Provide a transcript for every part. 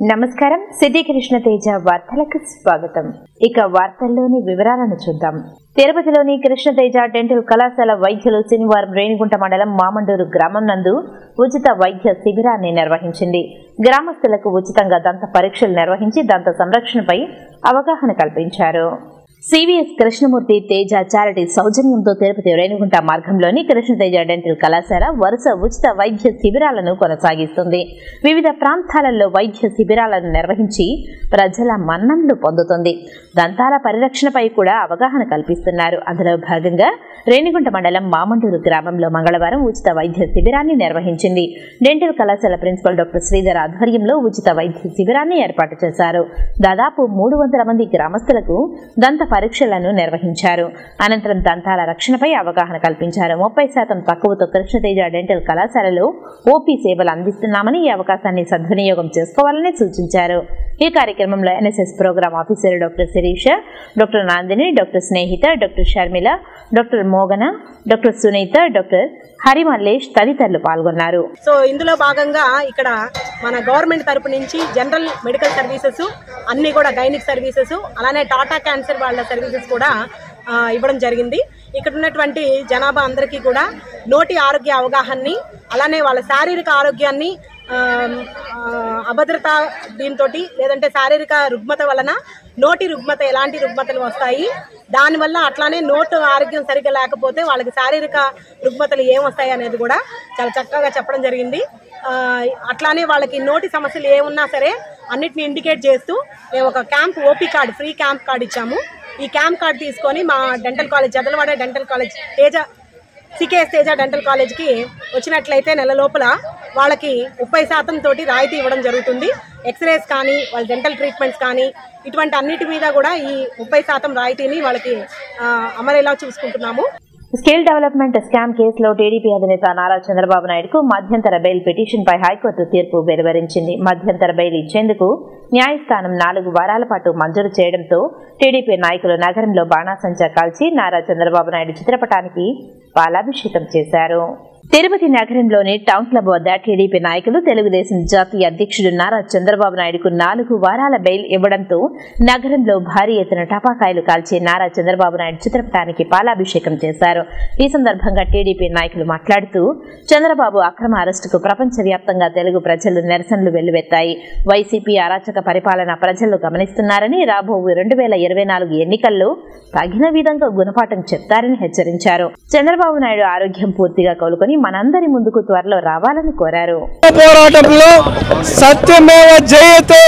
నమస్కారం సిద్ధి కృష్ణ తేజ వార్తలకు స్వాగతం ఇక వార్తల్లోని వివరాలను చూద్దాం తిరుపతిలోని కృష్ణతేజ డెంటల్ కళాశాల వైద్యులు శనివారం రేణిగుంట మండలం మామండూరు గ్రామం నందు ఉచిత వైద్య శిబిరాన్ని నిర్వహించింది గ్రామస్తులకు ఉచితంగా దంత పరీక్షలు నిర్వహించి దంత సంరక్షణపై అవగాహన కల్పించారు సివిఎస్ కృష్ణమూర్తి తేజ చారిటీ సౌజన్యంతో తిరుపతి రేణిగుంట మార్గంలోని కృష్ణతేజ డెంటల్ కళాశాల వరుస ఉచిత వైద్య శిబిరాలను కొనసాగిస్తుంది వివిధ ప్రాంతాలలో వైద్య శిబిరాలను నిర్వహించి ప్రజల మన్ననలు పొందుతుంది దంతాల పరిరక్షణపై కూడా అవగాహన కల్పిస్తున్నారు అందులో భాగంగా రేణిగుంట మండలం మామండూరు గ్రామంలో మంగళవారం ఉచిత వైద్య శిబిరాన్ని నిర్వహించింది డెంటల్ కళాశాల ప్రిన్సిపల్ డాక్టర్ శ్రీధర్ ఆధ్వర్యంలో ఉచిత వైద్య శిబిరాన్ని ఏర్పాటు చేశారు దాదాపు మూడు వందల మంది గ్రామస్తులకు దంత పరీక్షలను నిర్వహించారు అనంతరం దంతాల రక్షణపై అవగాహన కల్పించారు ముప్పై శాతం తక్కువతో కృష్ణతేజ డెంటల్ కళాశాలలో ఓపీ సేవలు అందిస్తున్నామని ఈ అవకాశాన్ని సద్వినియోగం చేసుకోవాలని సూచించారు ఈ కార్యక్రమంలో NSS programme officer doctor Sirisha doctor Nandini doctor Snehitha doctor Sharmila doctor Mogana doctor Sunitha doctor Harimallesh తదితరులు పాల్గొన్నారు సో ఇందులో భాగంగా ఇక్కడ మన గవర్నమెంట్ తరపు నుంచి జనరల్ మెడికల్ సర్వీసెస్ అన్ని కూడా గైనిక్ సర్వీసెస్ అలానే టాటా క్యాన్సర్ వాళ్ళ సర్వీసెస్ కూడా ఆ, ఇవ్వడం జరిగింది ఇక్కడ ఉన్నటువంటి జనాభా అందరికీ కూడా నోటి ఆరోగ్య అవగాహనని అలానే వాళ్ళ శారీరక ఆరోగ్యాన్ని ఆ, ఆ, అభద్రత దీంతో లేదంటే శారీరక రుగ్మత వలన నోటి రుగ్మత ఎలాంటి రుగ్మతలు వస్తాయి దానివల్ల అట్లానే నోటు ఆరోగ్యం సరిగ్గా లేకపోతే వాళ్ళకి శారీరక రుగ్మతలు ఏం వస్తాయి అనేది కూడా చాలా చక్కగా చెప్పడం జరిగింది ఆ, అట్లానే వాళ్ళకి నోటి సమస్యలు ఏమున్నా సరే అన్నిటిని ఇండికేట్ చేస్తూ మేము ఒక camp OP card free camp card ఇచ్చాము ఈ క్యాంప్ కార్డ్ తీసుకొని మా dental college Jadalavada dental college Teja CKS Teja dental కాలేజ్కి వచ్చినట్లయితే నెల లోపల వాళ్ళకి ముప్పై శాతం తోటి రాయితీ ఇవ్వడం జరుగుతుంది ఎక్స్రేస్ కానీ వాళ్ళ డెంటల్ ట్రీట్మెంట్స్ కానీ ఇటువంటి అన్నిటి మీద కూడా ఈ ముప్పై శాతం రాయితీని వాళ్ళకి ఆ, అమరేలా చూసుకుంటున్నాము స్కిల్ డెవలప్మెంట్ స్కామ్ కేసులో టీడీపీ అధినేత నారా చంద్రబాబు నాయుడుకు మధ్యంతర బెయిల్ పిటిషన్ పై హైకోర్టు తీర్పు వెలువరించింది మధ్యంతర బెయిల్ ఇచ్చేందుకు న్యాయస్థానం నాలుగు వారాల పాటు మంజూరు చేయడంతో టీడీపీ నాయకులు నగరంలో బాణాసంచా కాల్చి నారా చంద్రబాబు నాయుడు చిత్రపటానికి పాలాభిషేకం చేశారు తిరుపతి నగరంలోని టౌన్ క్లబ్ వద్ద టీడీపీ నాయకులు తెలుగుదేశం జాతీయ అధ్యక్షుడు నారా చంద్రబాబు నాయుడుకు నాలుగు వారాల బెయిల్ ఇవ్వడంతో నగరంలో భారీ ఎత్తున టపాకాయలు కాల్చి నారా చంద్రబాబు నాయుడు చిత్రపటానికి పాలాభిషేకం చేశారు ఈ సందర్భంగా టీడీపీ నాయకులు మాట్లాడుతూ చంద్రబాబు అక్రమ అరెస్టుకు ప్రపంచవ్యాప్తంగా తెలుగు ప్రజలు నిరసనలు వెల్లువెత్తాయి వైసీపీ అరాచక పరిపాలన ప్రజలు గమనిస్తున్నారని రాబో రెండు వేల ఇరవై నాలుగు ఎన్నికల్లో తగిన విధంగా గుణపాఠం చెప్తారని హెచ్చరించారు చంద్రబాబు నాయుడు ఆరోగ్యం పూర్తిగా కోలుకొని మనందరి ముందుకు త్వరలో రావాలని కోరారు పోరాటంలో సత్యమేవ జయతే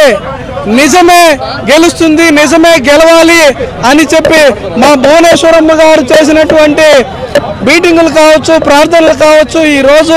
నిజమే గెలుస్తుంది నిజమే గెలవాలి అని చెప్పి మా భువనేశ్వరమ్మ గారు చేసినటువంటి మీటింగులు కావచ్చు ప్రార్థనలు కావచ్చు ఈ రోజు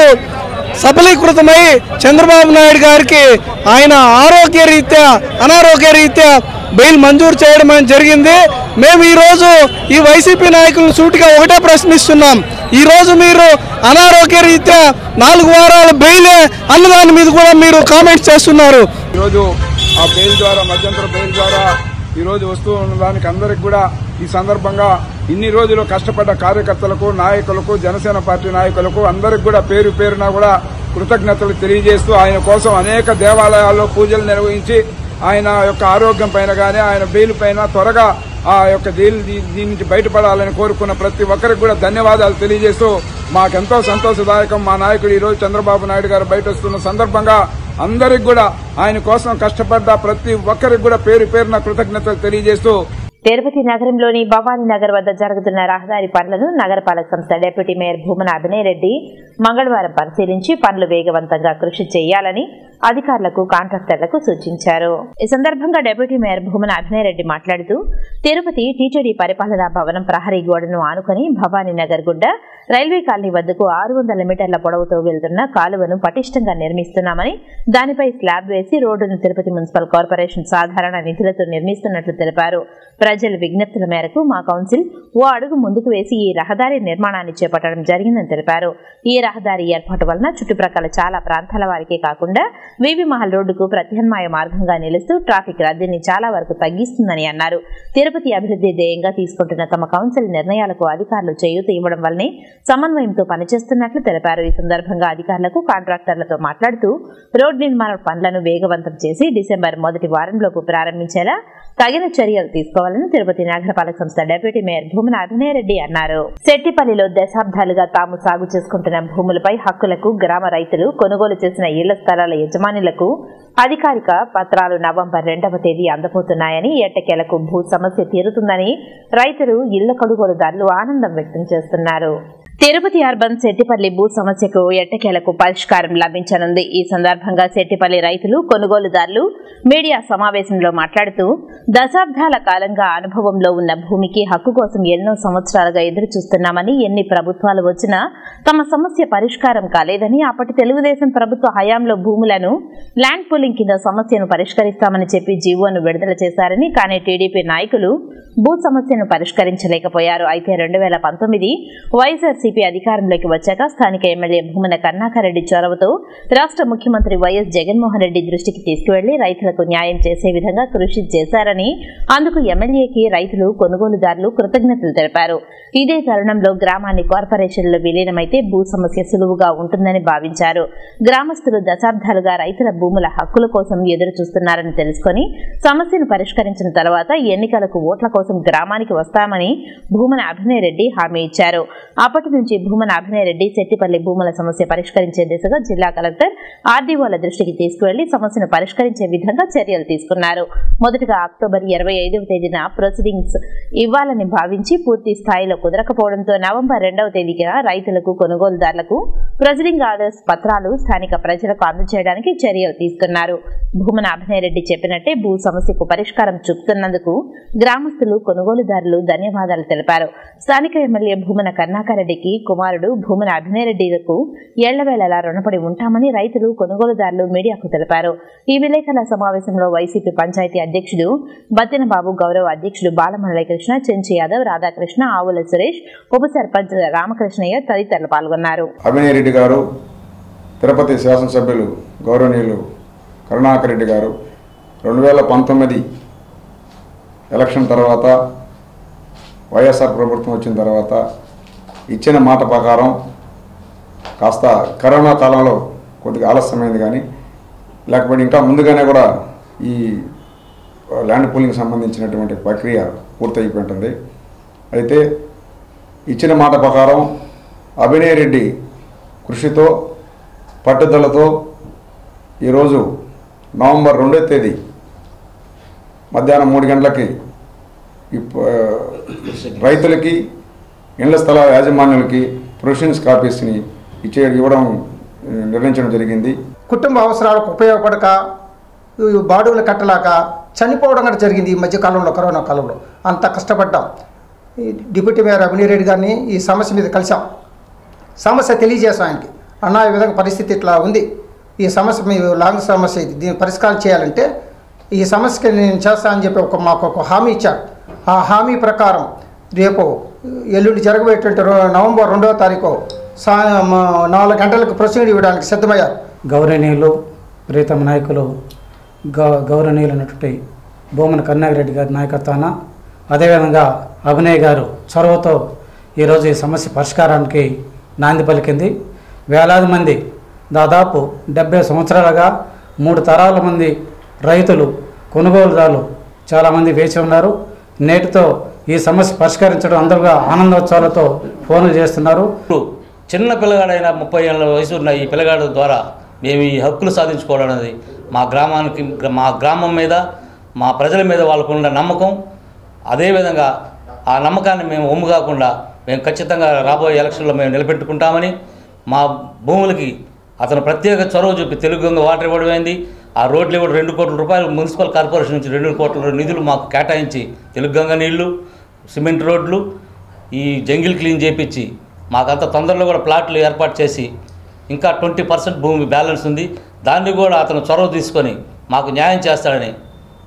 సఫలీకృతమై చంద్రబాబు నాయుడు గారికి ఆయన ఆరోగ్య రీత్యా అనారోగ్య రీత్యా బెయిల్ మంజూరు చేయడం అనేది జరిగింది మేము ఈరోజు ఈ వైసీపీ నాయకులను సూటిగా ఒకటే ప్రశ్నిస్తున్నాం ఈరోజు మీరు అనారోగ్య రీత్యా నాలుగు వారాల బెయిలే అన్నదాని మీద కూడా మీరు కామెంట్స్ చేస్తున్నారు ఈరోజు ఆ బెయిల్ ద్వారా మధ్యంతర బెయిల్ ద్వారా ఈరోజు వస్తూ ఉన్న దానికి అందరికి కూడా ఈ సందర్భంగా ఇన్ని రోజులు కష్టపడ్డ కార్యకర్తలకు నాయకులకు జనసేన పార్టీ నాయకులకు అందరికి కూడా పేరు పేరున కూడా కృతజ్ఞతలు తెలియజేస్తూ ఆయన కోసం అనేక దేవాలయాల్లో పూజలు నిర్వహించి ఆయన యొక్క ఆరోగ్యం పైన కానీ ఆయన బెయిల్ పైన త్వరగా ఆ యొక్క జైలు దీ- దీని నుంచి బయటపడాలని కోరుకున్న ప్రతి ఒక్కరికి కూడా ధన్యవాదాలు తెలియజేస్తూ మాకెంతో సంతోషదాయకం మా నాయకుడు ఈ రోజు చంద్రబాబు నాయుడు గారు బయట వస్తున్న సందర్భంగా అందరికి కూడా ఆయన కోసం కష్టపడ్డ ప్రతి ఒక్కరికి కూడా పేరు పేరున కృతజ్ఞతలు తెలియజేస్తూ తిరుపతి నగరంలోని భవానీ నగర్ వద్ద జరుగుతున్న రహదారి పనులను నగరపాలక సంస్థ డిప్యూటీ మేయర్ భూమన అభినయ్ రెడ్డి మంగళవారం పరిశీలించి పనులు వేగవంతంగా కృషి చేయాలని అధికారులకు కాంట్రాక్టర్లకు సూచించారు ఈ సందర్భంగా డిప్యూటీ మేయర్ భూమన అభినయ్ రెడ్డి మాట్లాడుతూ తిరుపతి టీటీడీ పరిపాలనా భవనం ప్రహరీ గోడను ఆనుకొని భవానీ నగర్ గుండా రైల్వే కాలనీ వద్దకు ఆరు వందల మీటర్ల పొడవుతో వెళ్తున్న కాలువను పటిష్టంగా నిర్మిస్తున్నామని దానిపై స్లాబ్ వేసి రోడ్డును తిరుపతి మున్సిపల్ కార్పొరేషన్ సాధారణ నిధులతో నిర్మిస్తున్నట్లు తెలిపారు ప్రజల విజ్ఞప్తుల మేరకు మా కౌన్సిల్ ఓ అడుగు ముందుకు వేసి ఈ రహదారి నిర్మాణాన్ని చేపట్టడం జరిగిందని తెలిపారు ఈ రహదారి ఏర్పాటు వలన చుట్టుప్రక్కల చాలా ప్రాంతాల వారికే కాకుండా వీవి మహల్ రోడ్డుకు ప్రత్యామ్నాయ మార్గంగా నిలుస్తూ ట్రాఫిక్ రద్దీని చాలా వరకు తగ్గిస్తుందని అన్నారు తిరుపతి అభివృద్ధి ధ్యేయంగా తీసుకుంటున్న తమ కౌన్సిల్ నిర్ణయాలకు అధికారులు చేయూత ఇవ్వడం వల్లనే సమన్వయంతో పనిచేస్తున్నట్లు తెలిపారు ఈ సందర్భంగా అధికారులకు కాంట్రాక్టర్లతో మాట్లాడుతూ రోడ్ నిర్మాణ పనులను వేగవంతం చేసి డిసెంబర్ మొదటి వారంలోపు ప్రారంభించేలా తగిన చర్యలు తీసుకోవాలని తిరుపతి నగరపాలక సంస్థ డిప్యూటీ మేయర్ భూమన అభినయరెడ్డి అన్నారు శెట్టిపల్లిలో దశాబ్దాలుగా తాము సాగు చేసుకుంటున్న భూములపై హక్కులకు గ్రామ రైతులు కొనుగోలు చేసిన ఇళ్ల స్థలాల యజమానులకు అధికారిక పత్రాలు నవంబర్ రెండవ తేదీ అందబోతున్నాయని ఎట్టకేలకు భూ సమస్య తీరుతుందని రైతులు ఇళ్ల కొనుగోలుదారులు ఆనందం వ్యక్తం చేస్తున్నారు తిరుపతి అర్బన్ శెట్టిపల్లి భూ సమస్యకు ఎట్టకేలకు పరిష్కారం లభించనుంది ఈ సందర్భంగా శెట్టిపల్లి రైతులు కొనుగోలుదారులు మీడియా సమావేశంలో మాట్లాడుతూ దశాబ్దాల కాలంగా అనుభవంలో ఉన్న భూమికి హక్కు కోసం ఎన్నో సంవత్సరాలుగా ఎదురు చూస్తున్నామని ఎన్ని ప్రభుత్వాలు వచ్చినా తమ సమస్య పరిష్కారం కాలేదని అప్పటి తెలుగుదేశం ప్రభుత్వ హయాంలో భూములను ల్యాండ్ పూలింగ్ కింద సమస్యను పరిష్కరిస్తామని చెప్పి జీవోను విడుదల చేశారని కానీ టీడీపీ నాయకులు భూ సమస్యను పరిష్కరించలేకపోయారు అయితే రెండు వేల పంతొమ్మిది వైఎస్ఆర్సీపీ అధికారంలోకి వచ్చాక స్థానిక ఎమ్మెల్యే భూమన కరుణాకరెడ్డి చొరవతో రాష్ట్ర ముఖ్యమంత్రి వైఎస్ జగన్మోహన్ రెడ్డి దృష్టికి తీసుకువెళ్లి రైతులకు న్యాయం చేసే విధంగా కృషి చేశారని అందుకు ఎమ్మెల్యేకి రైతులు కొనుగోలుదారులు కృతజ్ఞతలు తెలిపారు ఇదే తరుణంలో గ్రామాన్ని కార్పొరేషన్లో విలీనమైతే భూ సమస్య సులువుగా ఉంటుందని భావించారు గ్రామస్తులు దశాబ్దాలుగా రైతుల భూముల హక్కుల కోసం ఎదురు చూస్తున్నారని తెలుసుకొని సమస్యను పరిష్కరించిన తర్వాత ఎన్నికలకు ఓట్ల కోసం గ్రామానికి వస్తామని భూమన అభినయ్ రెడ్డి హామీ ఇచ్చారు అప్పటి నుంచి భూమన అభినయ్ రెడ్డి శెట్టిపల్లి భూముల సమస్య పరిష్కరించే దిశగా జిల్లా కలెక్టర్ ఆర్డీఓల దృష్టికి తీసుకువెళ్లి సమస్యను పరిష్కరించే విధంగా చర్యలు తీసుకున్నారు మొదటగా అక్టోబర్ ఇరవై ఐదవ తేదీన ప్రొసీడింగ్స్ ఇవ్వాలని భావించి పూర్తి స్థాయిలో కుదరకపోవడంతో నవంబర్ రెండవ తేదీన రైతులకు కొనుగోలుదారులకు ప్రొసీడింగ్ ఆర్డర్స్ పత్రాలు స్థానిక ప్రజలకు అందజేయడానికి చర్యలు తీసుకున్నారు భూమన అభినయ్ రెడ్డి చెప్పినట్టే భూ సమస్యకు పరిష్కారం చూపుతున్నందుకు గ్రామస్తులు కొనుగోలుదారులు ధన్యవాదాలు తెలిపారు స్థానిక ఎమ్మెల్యే భూమన కరుణాకరెడ్డికి కుమారుడు భూమన అభినయ్ రెడ్డిలకు ఏళ్లవేళలా రుణపడి ఉంటామని రైతులు కొనుగోలుదారులు మీడియాకు తెలిపారు ఈ విలేకరుల సమావేశంలో వైసీపీ పంచాయతీ అధ్యక్షుడు బత్తినబాబు గౌరవ అధ్యక్షుడు బాలమురళీకృష్ణ చెంచి యాదవ్ రాధాకృష్ణ ఆవుల సురేష్ ఉప సర్పంచ్ రామకృష్ణయ్య తదితరులు పాల్గొన్నారు అభినయ్ రెడ్డి గారు తిరుపతి శాసనసభ్యులు గౌరవనీయులు కరుణాకర్ రెడ్డి గారు రెండు వేల పంతొమ్మిది ఎలక్షన్ తర్వాత వైఎస్ఆర్ ప్రభుత్వం వచ్చిన తర్వాత ఇచ్చిన మాట ప్రకారం కాస్త కరోనా కాలంలో కొద్దిగా ఆలస్యమైంది కానీ లేకపోతే ఇంకా ముందుగానే కూడా ఈ ల్యాండ్ పూలింగ్ సంబంధించినటువంటి ప్రక్రియ పూర్తయిపోయి ఉంటుంది అయితే ఇచ్చిన మాట ప్రకారం అభినయ్ రెడ్డి కృషితో పట్టుదలతో ఈరోజు నవంబర్ రెండో తేదీ మధ్యాహ్నం మూడు గంటలకి ఈ ప- రైతులకి ఇళ్ల స్థల యాజమాన్యులకి ప్రొవిషన్స్ కాపీస్ని ఇచ్చే ఇవ్వడం ఆ, నిర్ణయించడం జరిగింది కుటుంబ అవసరాలకు ఉపయోగపడక ఈ బాడుగులు కట్టలేక చనిపోవడం కూడా జరిగింది ఈ మధ్య కాలంలో కరోనా కాలంలో అంత కష్టపడ్డాం ఈ డిప్యూటీ మేయర్ అభినయ్ రెడ్డి గారిని ఈ సమస్య మీద కలిసాం సమస్య తెలియజేసాం ఆయనకి అన్న ఈ విధంగా పరిస్థితి ఇట్లా ఉంది ఈ సమస్య మీ లాంగ్ సమస్య ఇది దీన్ని పరిష్కారం చేయాలంటే ఈ సమస్యకి నేను చేస్తానని చెప్పి ఒక మాకు ఒక హామీ ఇచ్చారు ఆ హామీ ప్రకారం రేపు ఎల్లుండి జరగబోయేటువంటి రో- నవంబర్ రెండవ తారీఖు సా మ- నాలుగు గంటలకు ప్రొసీడ్ ఇవ్వడానికి సిద్ధమయ్యారు గౌరవనీయులు ప్రీతమ నాయకులు గౌ గౌరవనీయులైనటువంటి భూమన కరుణాకరెడ్డి గారి నాయకత్వాన అదేవిధంగా అభినయ్ గారు చొరవతో ఈరోజు ఈ సమస్య పరిష్కారానికి నాంది పలికింది వేలాది మంది దాదాపు డెబ్బై సంవత్సరాలుగా మూడు తరాల మంది రైతులు కొనుగోలుదారులు చాలామంది వేచి ఉన్నారు నేటితో ఈ సమస్య పరిష్కరించడం అందరుగా ఆనందోత్సవాలతో ఫోన్లు చేస్తున్నారు ఇప్పుడు చిన్న పిల్లగాడైన ముప్పై ఏళ్ళ వయసు ఉన్న ఈ పిల్లగాడు ద్వారా మేము ఈ హక్కులు సాధించుకోవడం అనేది మా గ్రామానికి మా గ్రామం మీద మా ప్రజల మీద వాళ్ళకు ఉన్న నమ్మకం అదేవిధంగా ఆ నమ్మకాన్ని మేము ఒమ్ము కాకుండా మేము ఖచ్చితంగా రాబోయే ఎలక్షన్లో మేము నిలబెట్టుకుంటామని మా భూములకి అతను ప్రత్యేక చొరవ చూపి తెలుగు గంగ వాటర్ ఇవ్వడం అయింది ఆ రోడ్లు ఇవ్వడం రెండు కోట్ల రూపాయలు మున్సిపల్ కార్పొరేషన్ నుంచి రెండు కోట్ల నిధులు మాకు కేటాయించి తెలుగు గంగ నీళ్లు సిమెంట్ రోడ్లు ఈ జంగిల్ క్లీన్ చేపించి మాకంత తొందరలో కూడా ప్లాట్లు ఏర్పాటు చేసి ఇంకా ట్వంటీ పర్సెంట్ భూమి బ్యాలెన్స్ ఉంది దాన్ని కూడా అతను చొరవ తీసుకొని మాకు న్యాయం చేస్తాడని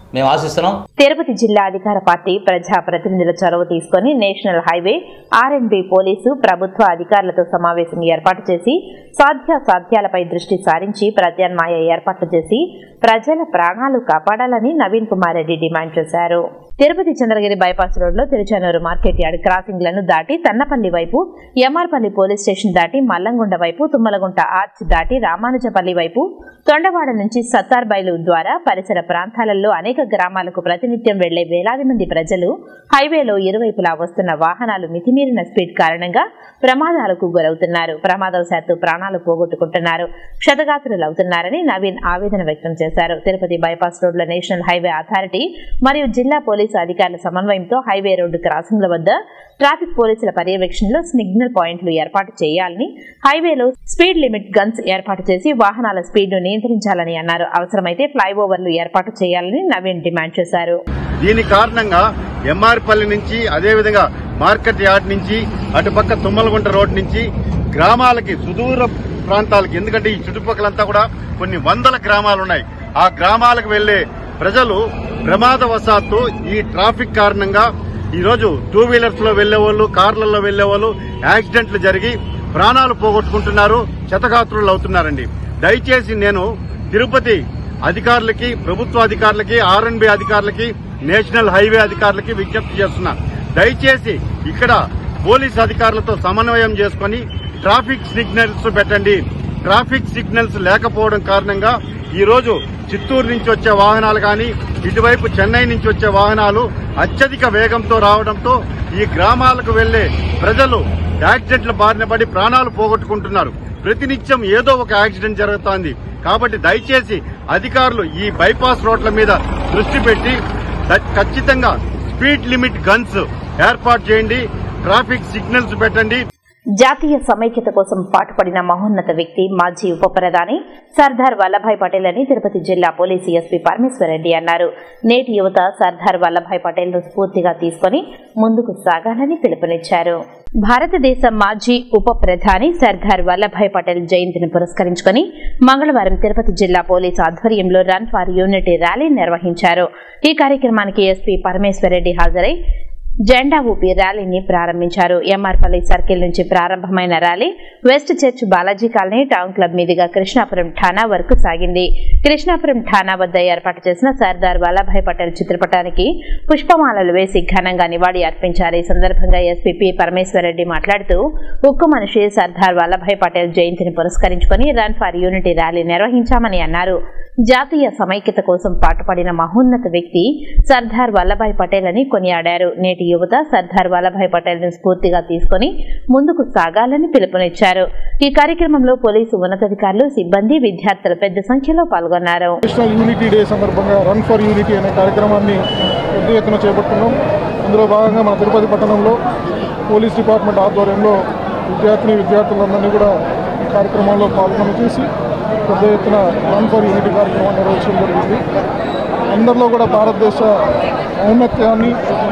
మేము ఆశిస్తున్నాం తిరుపతి జిల్లా అధికార పార్టీ ప్రజా ప్రతినిధుల చొరవ తీసుకుని నేషనల్ హైవే ఆర్ఎండ్బి పోలీసు ప్రభుత్వ అధికారులతో సమావేశం ఏర్పాటు చేసి సాధ్యాసాధ్యాలపై దృష్టి సారించి ప్రత్యామ్నాయ ఏర్పాట్లు చేసి ప్రజల ప్రాణాలు కాపాడాలని నవీన్ కుమార్ రెడ్డి డిమాండ్ చేశారు తిరుపతి చంద్రగిరి బైపాస్ రోడ్లో తిరుచానూరు మార్కెట్ యార్డ్ క్రాసింగ్లను దాటి తన్నపల్లి వైపు ఎంఆర్పల్లి పోలీస్ స్టేషన్ దాటి మల్లంగుండ వైపు తుమ్మలగుంట ఆర్చ్ దాటి రామానుజపల్లి వైపు తొండవాడ నుంచి సత్తార్బైలు ద్వారా పరిసర ప్రాంతాలలో అనేక గ్రామాలకు ప్రతినిత్యం వెళ్లే వేలాది మంది ప్రజలు హైవేలో ఇరువైపులా వస్తున్న వాహనాలు మితిమీరిన స్పీడ్ కారణంగా ప్రమాదాలకు గురవుతున్నారు ప్రమాదవశాత్తు ప్రాణాలు పోగొట్టుకుంటున్నారు క్షతగాత్రులవుతున్నారని నవీన్ ఆవేదన వ్యక్తం చేశారు తిరుపతి బైపాస్ రోడ్ల నేషనల్ హైవే అథారిటీ మరియు జిల్లా పోలీసు అధికారుల సమన్వయంతో హైవే రోడ్డు క్రాసింగ్ల వద్ద ట్రాఫిక్ పోలీసుల పర్యవేక్షణలో సిగ్నల్ పాయింట్లు ఏర్పాటు చేయాలని హైవేలో స్పీడ్ లిమిట్ గన్స్ ఏర్పాటు చేసి వాహనాల స్పీడ్ ను నియంత్రించాలని అన్నారు అవసరమైతే ఫ్లైఓవర్లు ఏర్పాటు చేయాలని నవీన్ డిమాండ్ చేశారు దీని కారణంగా ఎంఆర్పల్లి నుంచి అదేవిధంగా మార్కెట్ యార్డ్ నుంచి అటుపక్క తుమ్మలగుంట రోడ్ నుంచి గ్రామాలకి సుదూర ప్రాంతాలకి ఎందుకంటే ఈ చుట్టుపక్కలంతా కూడా కొన్ని వందల గ్రామాలు ఉన్నాయి ఆ గ్రామాలకు వెళ్లే ప్రజలు ప్రమాదవశాత్తు ఈ ట్రాఫిక్ కారణంగా ఈ రోజు టూ వీలర్స్ లో వెళ్లే వాళ్ళు కార్లలో వెళ్లే వాళ్ళు యాక్సిడెంట్లు జరిగి ప్రాణాలు పోగొట్టుకుంటున్నారు శతగాత్రులు అవుతున్నారండి దయచేసి నేను తిరుపతి అధికారులకి ప్రభుత్వ అధికారులకి ఆర్ఎన్బి అధికారులకి నేషనల్ హైవే అధికారులకి విజ్ఞప్తి చేస్తున్నా దయచేసి ఇక్కడ పోలీస్ అధికారులతో సమన్వయం చేసుకుని ట్రాఫిక్ సిగ్నల్స్ పెట్టండి ట్రాఫిక్ సిగ్నల్స్ లేకపోవడం కారణంగా ఈ రోజు చిత్తూరు నుంచి వచ్చే వాహనాలు కానీ ఇటువైపు చెన్నై నుంచి వచ్చే వాహనాలు అత్యధిక వేగంతో రావడంతో ఈ గ్రామాలకు వెళ్లే ప్రజలు యాక్సిడెంట్ల బారిన పడి ప్రాణాలు పోగొట్టుకుంటున్నారు ప్రతినిత్యం ఏదో ఒక యాక్సిడెంట్ జరుగుతోంది కాబట్టి దయచేసి అధికారులు ఈ బైపాస్ రోడ్ల మీద దృష్టి పెట్టి ద- ఖచ్చితంగా స్పీడ్ లిమిట్ గన్స్ ఏర్పాటు చేయండి ట్రాఫిక్ సిగ్నల్స్ పెట్టండి జాతీయ సమైక్యత కోసం పాటుపడిన మహోన్నత వ్యక్తి మాజీ ఉప ప్రధాని సర్దార్ వల్లభాయ్ పటేల్ అని తిరుపతి జిల్లా పోలీసు ఎస్పీ పరమేశ్వరరెడ్డి అన్నారు నేటి యువత సర్దార్ వల్లభాయ్ పటేల్ ను స్ఫూర్తిగా తీసుకుని ముందుకు సాగాలని పిలుపునిచ్చారు భారతదేశ మాజీ ఉప ప్రధాని సర్దార్ వల్లభాయ్ పటేల్ జయంతిని పురస్కరించుకుని మంగళవారం తిరుపతి జిల్లా పోలీసు ఆధ్వర్యంలో రన్ ఫర్ యూనిటీ ర్యాలీ నిర్వహించారు ఈ కార్యక్రమానికి ఎస్పీ పరమేశ్వరరెడ్డి హాజరై జెండా ఊపి ర్యాలీని ప్రారంభించారు ఎంఆర్పల్లి సర్కిల్ నుంచి ప్రారంభమైన rally west church Balaji colony town club మీదుగా కృష్ణాపురం ఠాణా వరకు సాగింది కృష్ణాపురం ఠాణా వద్ద ఏర్పాటు చేసిన సర్దార్ వల్లభాయ్ పటేల్ చిత్రపటానికి పుష్పమాలలు వేసి ఘనంగా నివాళి అర్పించారు ఈ సందర్భంగా ఎస్పీ పి పరమేశ్వరరెడ్డి మాట్లాడుతూ ఉక్కు మనిషి సర్దార్ వల్లభాయ్ పటేల్ జయంతిని పురస్కరించుకుని రన్ ఫర్ యూనిటీ ర్యాలీ నిర్వహించామని అన్నారు జాతీయ సమైక్యత కోసం పాటుపడిన మహోన్నత వ్యక్తి సర్దార్ వల్లభాయ్ పటేల్ అని కొనియాడారు నేటి యువత సర్దార్ వల్లభాయ్ పటేల్ ను స్ఫూర్తిగా తీసుకుని ముందుకు సాగాలని పిలుపునిచ్చారు ఈ కార్యక్రమంలో పోలీసు ఉన్నతాధికారులు సిబ్బంది విద్యార్థులు పెద్ద సంఖ్యలో పాల్గొన్నారు నేషనల్ యూనిటీ డే సందర్భంగా రన్ ఫర్ యూనిటీ అనే కార్యక్రమాన్ని పెద్ద ఎత్తున చేపట్టుకున్నాం అందులో భాగంగా మన తిరుపతి పట్టణంలో పోలీస్ డిపార్ట్మెంట్ ఆధ్వర్యంలో విద్యార్థిని విద్యార్థులందరినీ కూడా ఈ కార్యక్రమంలో పాల్గొని చేసి పెద్ద ఎత్తున రన్ ఫర్ యూనిటీ కార్యక్రమం నిర్వహించడం జరిగింది అందరిలో కూడా భారతదేశ ఔన్నత్యాన్ని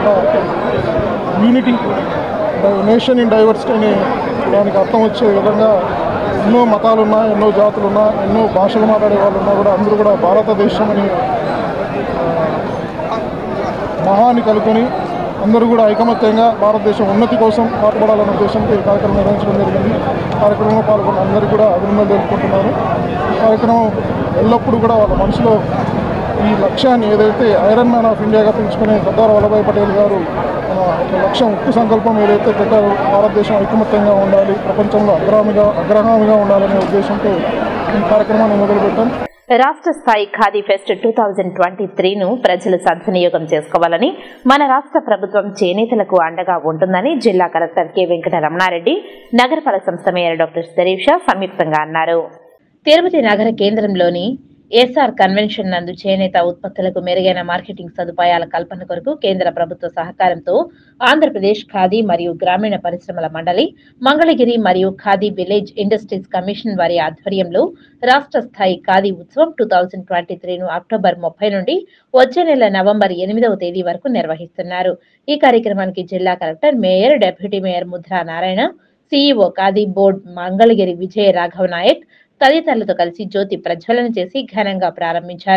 యూనిటీ నేషన్ ఇన్ డైవర్సిటీ అనే దానికి అర్థం వచ్చే విధంగా ఎన్నో మతాలున్నా ఎన్నో జాతులున్నా ఎన్నో భాషలు మాట్లాడే వాళ్ళు ఉన్నా కూడా అందరూ కూడా భారతదేశం అని మహాన్ని కలుపుకొని అందరూ కూడా ఐకమత్యంగా భారతదేశం ఉన్నతి కోసం పాటుపడాలన్న ఉద్దేశంతో ఈ కార్యక్రమం నిర్వహించడం జరిగింది కార్యక్రమంలో పాల్గొన్న అందరికీ కూడా అభినందనలు తెలుపుకుంటున్నాను ఈ కార్యక్రమం ఎల్లప్పుడూ కూడా వాళ్ళ మనసులో ఈ లక్ష్యాన్ని ఏదైతే ఐరన్ మ్యాన్ ఆఫ్ ఇండియాగా పిలుచుకునే సర్దార్ వల్లభాయ్ పటేల్ గారు మన ఒక లక్ష్యం ఉక్కు సంకల్పం ఏదైతే పెట్టారో భారతదేశం ఐకమత్యంగా ఉండాలి ప్రపంచంలో అగ్రమిగా అగ్రగామిగా ఉండాలనే ఉద్దేశంతో ఈ కార్యక్రమాన్ని మొదలుపెట్టాం రాష్ట్ర స్థాయి khadi fest two thousand twenty త్రీను ప్రజలు సద్వినియోగం చేసుకోవాలని మన రాష్ట్ర ప్రభుత్వం చేనేతలకు అండగా ఉంటుందని జిల్లా కలెక్టర్ కె వెంకట రమణారెడ్డి నగరపాలక సంస్థ మేయర్ డాక్టర్ శరీఫ్ షా సంయుక్తంగా అన్నారు తిరుపతి నగర కేంద్రంలోని ఎస్ఆర్ కన్వెన్షన్ నందు చేనేత ఉత్పత్తులకు మెరుగైన మార్కెటింగ్ సదుపాయాల కల్పన కొరకు కేంద్ర ప్రభుత్వ సహకారంతో ఆంధ్రప్రదేశ్ ఖాదీ మరియు గ్రామీణ పరిశ్రమల మండలి మంగళగిరి మరియు ఖాదీ విలేజ్ ఇండస్ట్రీస్ కమిషన్ వారి ఆధ్వర్యంలో రాష్ట్ర స్థాయి ఖాదీ ఉత్సవం టూ థౌజండ్ ట్వంటీ త్రీను అక్టోబర్ ముప్పై నుండి వచ్చే నెల నవంబర్ ఎనిమిదవ తేదీ వరకు నిర్వహిస్తున్నారు ఈ కార్యక్రమానికి జిల్లా collector mayor deputy mayor Mudra Narayana CEO khadi board Mangalagiri Vijaya Raghava Nayak తదితరులతో కలిసి జ్యోతి ప్రజ్వలన చేసి ఘనంగా ప్రారంభించారు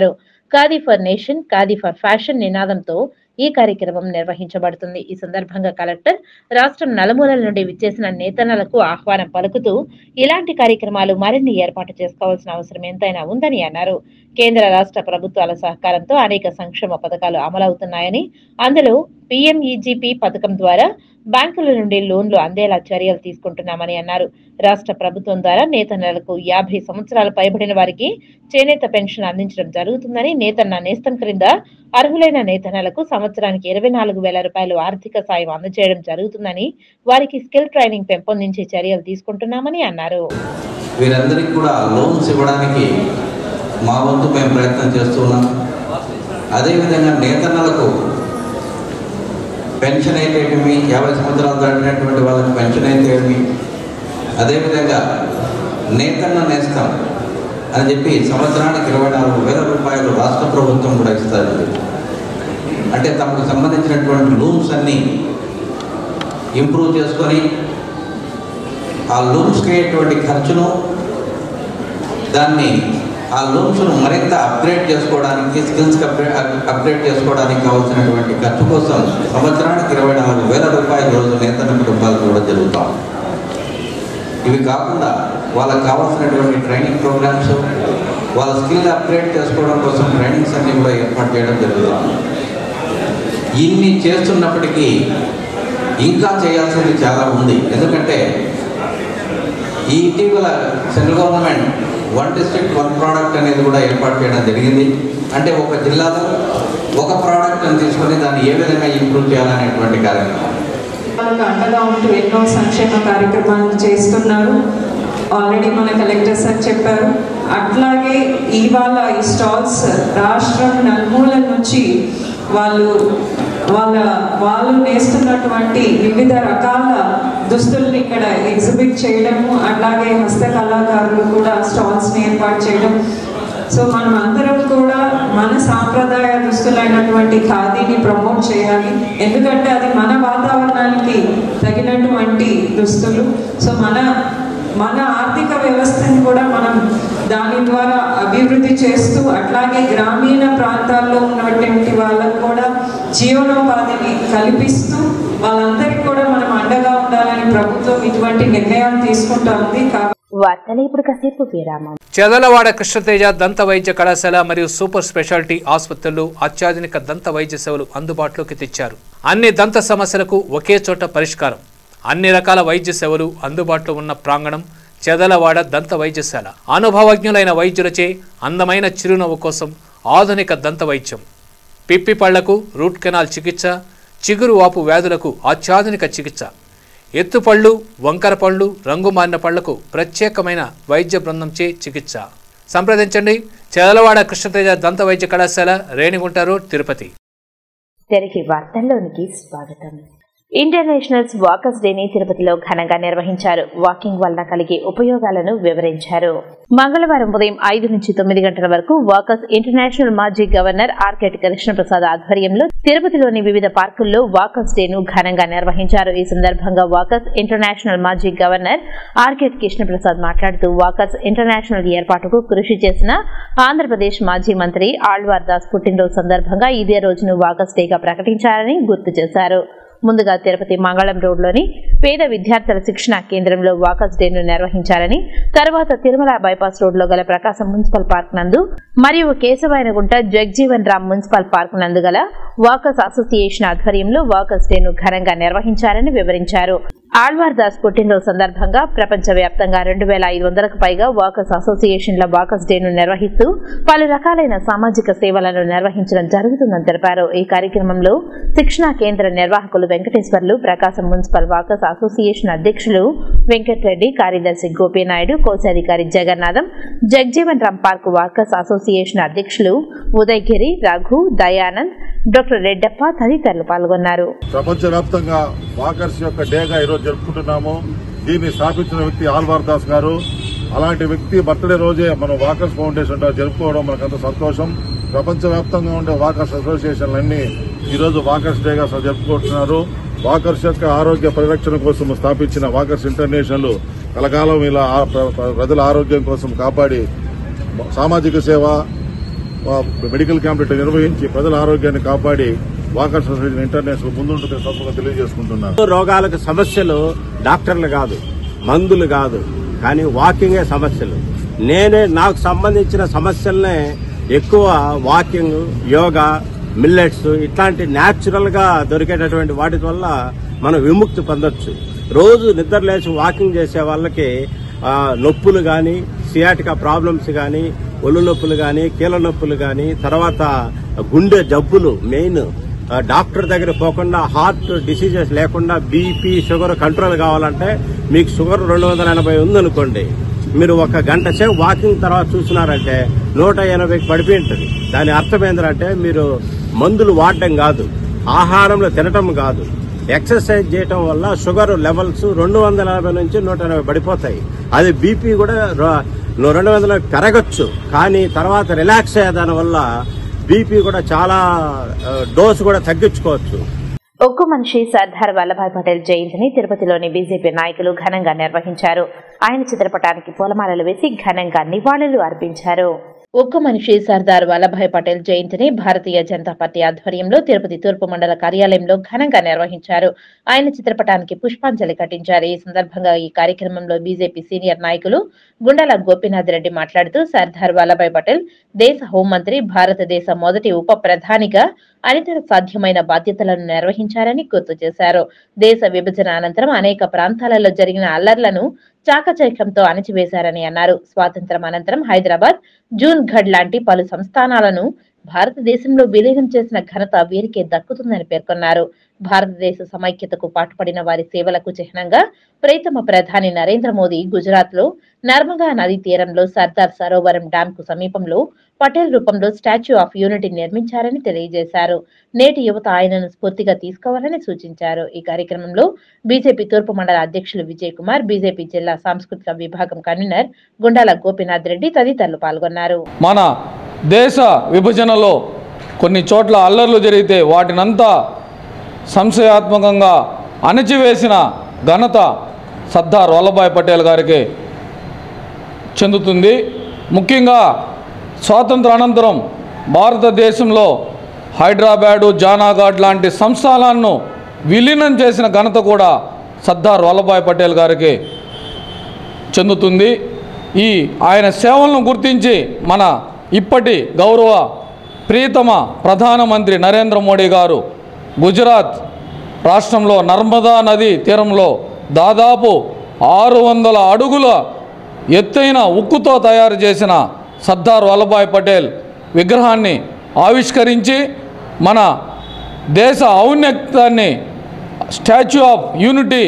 khadi for nation khadi for fashion నినాదంతో ఈ కార్యక్రమం నిర్వహించబడుతుంది ఈ సందర్భంగా కలెక్టర్ రాష్ట్రం నలుమూలల నుండి విచ్చేసిన నేతన్నలకు ఆహ్వానం పలుకుతూ ఇలాంటి కార్యక్రమాలు మరిన్ని ఏర్పాటు చేసుకోవాల్సిన అవసరం ఎంతైనా ఉందని అన్నారు కేంద్ర రాష్ట్ర ప్రభుత్వాల సహకారంతో అనేక సంక్షేమ పథకాలు అమలవుతున్నాయని అందులో పీఎంఈజీపీ పథకం ద్వారా బ్యాంకుల నుండి లోన్లు అందేలా చర్యలు తీసుకుంటున్నామని అన్నారు రాష్ట్ర ప్రభుత్వం ద్వారా నేతన్నలకు యాభై సంవత్సరాలు పైబడిన వారికి చేనేత పెన్షన్ అందించడం జరుగుతుందని నేతన్న నేస్తం క్రింద అర్హులైన నేతన్నలకు సంవత్సరానికి ఇరవై నాలుగు వేల రూపాయలు ఆర్థిక సాయం అందజేయడం జరుగుతుందని వారికి స్కిల్ ట్రైనింగ్ పెంపొందించే చర్యలు తీసుకుంటున్నామని అన్నారు వీరందరికీ కూడా లోన్స్ ఇవ్వడానికి మా వంతు మేము ప్రయత్నం చేస్తున్నాం అదేవిధంగా నేతన్నలకు పెన్షన్ అయితే ఏమి యాభై సంవత్సరాలు దాటినటువంటి వాళ్ళకి పెన్షన్ అయితే ఏమి అదేవిధంగా నేతన్న నేస్తం అని చెప్పి సంవత్సరానికి ఇరవై నాలుగు వేల రూపాయలు రాష్ట్ర ప్రభుత్వం కూడా ఇస్తారు అంటే తమకు సంబంధించినటువంటి లూమ్స్ అన్నీ ఇంప్రూవ్ చేసుకొని ఆ లూమ్స్కి అయ్యేటువంటి ఖర్చును దాన్ని ఆ లూమ్స్ను మరింత అప్గ్రేడ్ చేసుకోవడానికి స్కిల్స్ అప్గ్రేడ్ అప్గ్రేడ్ చేసుకోవడానికి కావాల్సినటువంటి ఖర్చు కోసం సంవత్సరానికి ఇరవై నాలుగు వేల రూపాయల రోజు నేతన్న కుటుంబాలకు కూడా జరుగుతాం ఇవి కాకుండా వాళ్ళకి కావాల్సినటువంటి ట్రైనింగ్ ప్రోగ్రామ్స్ వాళ్ళ స్కిల్ అప్గ్రేడ్ చేసుకోవడం కోసం ట్రైనింగ్స్ అన్ని కూడా ఏర్పాటు చేయడం జరుగుతుంది ఇన్ని చేస్తున్నప్పటికీ ఇంకా చేయాల్సింది చాలా ఉంది ఎందుకంటే ఈ ఇటీవల central government one district one product అనేది కూడా ఏర్పాటు చేయడం జరిగింది అంటే ఒక జిల్లాలో ఒక ప్రోడక్ట్ అని తీసుకొని దాన్ని ఏ విధంగా ఇంప్రూవ్ చేయాలనేటువంటి కార్యక్రమం వాళ్ళకు అండగా ఉంటూ ఎన్నో సంక్షేమ కార్యక్రమాలు చేస్తున్నారు ఆల్రెడీ మన కలెక్టర్ సార్ చెప్పారు అట్లాగే ఇవాళ ఈ స్టాల్స్ రాష్ట్రం నలుమూల నుంచి వాళ్ళు వాళ్ళ వాళ్ళు నేస్తున్నటువంటి వివిధ రకాల దుస్తుల్ని ఇక్కడ ఎగ్జిబిట్ చేయడము అట్లాగే హస్తకళాకారులు కూడా స్టాల్స్ని ఏర్పాటు చేయడం సో మనం అందరం కూడా మన సాంప్రదాయ దుస్తులైనటువంటి ఖాదీని ప్రమోట్ చేయాలి ఎందుకంటే అది మన వాతావరణానికి తగినటువంటి దుస్తులు సో మన మన ఆర్థిక వ్యవస్థని కూడా మనం దాని ద్వారా అభివృద్ధి చేస్తూ అట్లాగే గ్రామీణ ప్రాంతాల్లో ఉన్నటువంటి వాళ్ళకు కూడా జీవనోపాధిని కల్పిస్తూ వాళ్ళందరికీ కూడా మనం అండగా ఉండాలని ప్రభుత్వం ఇటువంటి నిర్ణయాలు తీసుకుంటా ఉంది కాబట్టి వార్తలు ఇప్పుడు కాసేపు విరామం చెదలవాడ కృష్ణతేజ దంత వైద్య కళాశాల మరియు సూపర్ స్పెషాలిటీ ఆసుపత్రులు అత్యాధునిక దంత వైద్య సేవలు అందుబాటులోకి తెచ్చారు అన్ని దంత సమస్యలకు ఒకే చోట పరిష్కారం అన్ని రకాల వైద్య సేవలు అందుబాటులో ఉన్న ప్రాంగణం చెదలవాడ దంత వైద్యశాల అనుభవజ్ఞులైన వైద్యులచే అందమైన చిరునవ్వు కోసం ఆధునిక దంత వైద్యం పిప్పి పళ్లకు రూట్ కెనాల్ చికిత్స చిగురు వాపు వ్యాధులకు అత్యాధునిక చికిత్స ఎత్తుపళ్ళు వంకర పళ్ళు రంగు మారిన పళ్లకు ప్రత్యేకమైన వైద్య బృందంచే చికిత్స సంప్రదించండి చెదలవాడ కృష్ణతేజ దంత వైద్య కళాశాల రేణిగుంట రోడ్ తిరుపతి తిరిగి వార్తల్లోనికి స్వాగతం ఇంటర్నేషనల్స్ వాకర్స్ డేని తిరుపతిలో ఘనంగా నిర్వహించారు వాకింగ్ వల్ల కలిగే ఉపయోగాలను వివరించారు మంగళవారం ఉదయం ఐదు నుంచి తొమ్మిది గంటల వరకు వాకర్స్ ఇంటర్నేషనల్ మాజీ గవర్నర్ ఆర్కెట్ కృష్ణప్రసాద్ ఆధ్వర్యంలో తిరుపతిలోని వివిధ పార్కుల్లో వాకర్స్ డేను ఘనంగా నిర్వహించారు ఈ సందర్భంగా వాకర్స్ ఇంటర్నేషనల్ మాజీ గవర్నర్ ఆర్కెట్ కృష్ణప్రసాద్ మాట్లాడుతూ వాకర్స్ ఇంటర్నేషనల్ ఏర్పాటుకు కృషి చేసిన ఆంధ్రప్రదేశ్ మాజీ మంత్రి ఆళ్వార్ దాస్ పుట్టినరోజు సందర్భంగా ఇదే రోజును వాకర్స్ డేగా ప్రకటించారని గుర్తు చేశారు ముందుగా తిరుపతి మంగళం రోడ్లోని పేద విద్యార్థుల శిక్షణ కేంద్రంలో వాకర్స్ డేను నిర్వహించారని తర్వాత తిరుమల బైపాస్ రోడ్లో గల ప్రకాశం మున్సిపల్ పార్క్ నందు మరియు కేశవాయనగుంట జగ్జీవన్ రామ్ మున్సిపల్ పార్క్ నందు గల వాకర్స్ అసోసియేషన్ ఆధ్వర్యంలో వాకర్స్ డేను ఘనంగా నిర్వహించారని వివరించారు ఆళ్వార్ దాస్ పుట్టినరోజు సందర్భంగా ప్రపంచవ్యాప్తంగా రెండు వేల ఐదు వందలకు పైగా వాకర్స్ అసోసియేషన్ల వాకర్స్ డేను నిర్వహిస్తూ పలు రకాలైన సామాజిక సేవలను నిర్వహించడం జరుగుతుందని తెలిపారు ఈ కార్యక్రమంలో శిక్షణా కేంద్ర నిర్వాహకులు Venkateswarlu Prakasam municipal walkers association అధ్యక్షులు వెంకటరెడ్డి కార్యదర్శి గోపీనాయుడు కోశాధికారి Jagannatham Jagjivan Ram park walkers association అధ్యక్షులు ఉదయగిరి రఘు దయానంద్ డాక్టర్ రెడ్డప్ప తదితరులు పాల్గొన్నారు ప్రపంచవ్యాప్తంగా వాకర్స్ యొక్క డేగా ఈరోజు జరుపుకుంటున్నాము దీన్ని స్థాపించిన వ్యక్తి ఆల్వార్ దాస్ గారు అలాంటి వ్యక్తి బర్త్డే రోజే మనం వాకర్స్ ఫౌండేషన్ ద్వారా జరుపుకోవడం మనకంత సంతోషం ప్రపంచవ్యాప్తంగా ఉండే వాకర్స్ అసోసియేషన్లన్నీ ఈరోజు వాకర్స్ డేగా జరుపుకుంటున్నారు వాకర్స్ యొక్క ఆరోగ్య పరిరక్షణ కోసం స్థాపించిన వాకర్స్ ఇంటర్నేషనల్ కలకాలం ఇలా ఆ ప్ర- ప్ర- ప్రజల ఆరోగ్యం కోసం కాపాడి సామాజిక సేవ ఆ, మెడికల్ క్యాంప్ ఇట్లా నిర్వహించి ప్రజల ఆరోగ్యాన్ని కాపాడి వాకర్ సొసైటీ ఇంటర్నేషనల్ ముందుంటుంది సందర్భంగా తెలియజేసుకుంటున్నాను రోగాలకు సమస్యలు డాక్టర్లు కాదు మందులు కాదు కానీ వాకింగే సమస్యలు నేనే నాకు సంబంధించిన సమస్యలనే ఎక్కువ వాకింగ్ యోగా మిల్లెట్స్ ఇట్లాంటి న్యాచురల్ గా దొరికేటటువంటి వాటి వల్ల మనం విముక్తి పొందొచ్చు రోజు నిద్ర లేచి వాకింగ్ చేసే వాళ్ళకి ఆ, నొప్పులు కానీ సియాటికా ప్రాబ్లమ్స్ కానీ ఒళ్ళు నొప్పులు కానీ కీళ్ళ నొప్పులు కానీ తర్వాత గుండె జబ్బులు మెయిన్ ఆ, డాక్టర్ దగ్గర పోకుండా హార్ట్ డిసీజెస్ లేకుండా బీపీ షుగర్ కంట్రోల్ కావాలంటే మీకు షుగర్ రెండు వందల ఎనభై ఉందనుకోండి మీరు ఒక గంట సేపు వాకింగ్ తర్వాత చూసినారంటే నూట ఎనభైకి పడిపోయి ఉంటుంది దాని అర్థం ఏంటంటే మీరు మందులు వాడటం కాదు ఆహారంలో తినటం కాదు ఎక్సర్సైజ్ చేయటం వల్ల షుగర్ లెవెల్స్ రెండు వందల ఎనభై నుంచి నూట ఎనభై పడిపోతాయి అది బీపీ కూడా ర- రెండు వందల పెరగచ్చు కానీ తర్వాత రిలాక్స్ అయ్యే దాని వల్ల బీపీ కూడా చాలా ఆ, డోసు కూడా తగ్గించుకోవచ్చు ఒగ్గు మనిషి సర్దార్ వల్లభాయ్ పటేల్ జయంతిని తిరుపతిలోని బీజేపీ నాయకులు ఘనంగా నిర్వహించారు ఆయన చిత్రపటానికి పూలమాలలు వేసి ఘనంగా నివాళులు అర్పించారు ఒగ్గు మనిషి సర్దార్ వల్లభాయ్ పటేల్ జయంతిని భారతీయ జనతా పార్టీ ఆధ్వర్యంలో తిరుపతి తూర్పు మండల కార్యాలయంలో ఘనంగా నిర్వహించారు ఆయన చిత్రపటానికి పుష్పాంజలి ఘటించారు ఈ సందర్భంగా ఈ కార్యక్రమంలో బీజేపీ సీనియర్ నాయకులు గుండాల గోపీనాథ్ రెడ్డి మాట్లాడుతూ సర్దార్ వల్లభాయ్ పటేల్ దేశ హోంమంత్రి భారతదేశ మొదటి ఉప ప్రధానిగా అనితర సాధ్యమైన బాధ్యతలను నిర్వహించారని గుర్తు చేశారు దేశ విభజన అనంతరం అనేక ప్రాంతాలలో జరిగిన అల్లర్లను చాకచక్యంతో అణచివేశారని అన్నారు స్వాతంత్రం అనంతరం హైదరాబాద్ జూన్ ఘడ్ లాంటి పలు సంస్థానాలను భారతదేశంలో విలీనం చేసిన ఘనత వీరికే దక్కుతుందని పేర్కొన్నారు భారతదేశ సమైక్యతకు పాటుపడిన వారి సేవలకు చిహ్నంగా ప్రియతమ ప్రధాని నరేంద్ర మోదీ గుజరాత్ లో నర్మదా నదీ తీరంలో సర్దార్ సరోవరం డ్యాం కు సమీపంలో పటేల్ రూపంలో స్టాచ్యూ ఆఫ్ యూనిటీ నిర్మించారని తెలియజేశారు నేటి యువత ఆయనను స్ఫూర్తిగా తీసుకోవాలని సూచించారు ఈ కార్యక్రమంలో బీజేపీ తూర్పు మండల అధ్యక్షులు విజయ్ కుమార్ బీజేపీ జిల్లా సాంస్కృతిక విభాగం కన్వీనర్ గుండాల గోపీనాథ్ రెడ్డి తదితరులు పాల్గొన్నారు మన దేశ విభజనలో కొన్ని చోట్ల అల్లర్లు జరిగితే వాటినంతా సంశయాత్మకంగా అణచివేసిన ఘనత సర్దార్ వల్లభాయ్ పటేల్ గారికి చెందుతుంది ముఖ్యంగా స్వాతంత్ర అనంతరం భారతదేశంలో హైదరాబాదు జానాఘాట్ లాంటి సంస్థానాలను విలీనం చేసిన ఘనత కూడా సర్దార్ వల్లభాయ్ పటేల్ గారికి చెందుతుంది ఈ ఆయన సేవలను గుర్తించి మన ఇప్పటి గౌరవ ప్రియతమ ప్రధానమంత్రి నరేంద్ర మోడీ గారు గుజరాత్ రాష్ట్రంలో నర్మదా నది తీరంలో దాదాపు ఆరు వందల అడుగుల ఎత్తైన ఉక్కుతో తయారు చేసిన సర్దార్ వల్లభాయ్ పటేల్ విగ్రహాన్ని ఆవిష్కరించి మన దేశ ఔన్నత్యాన్ని స్టాచ్యూ ఆఫ్ యూనిటీ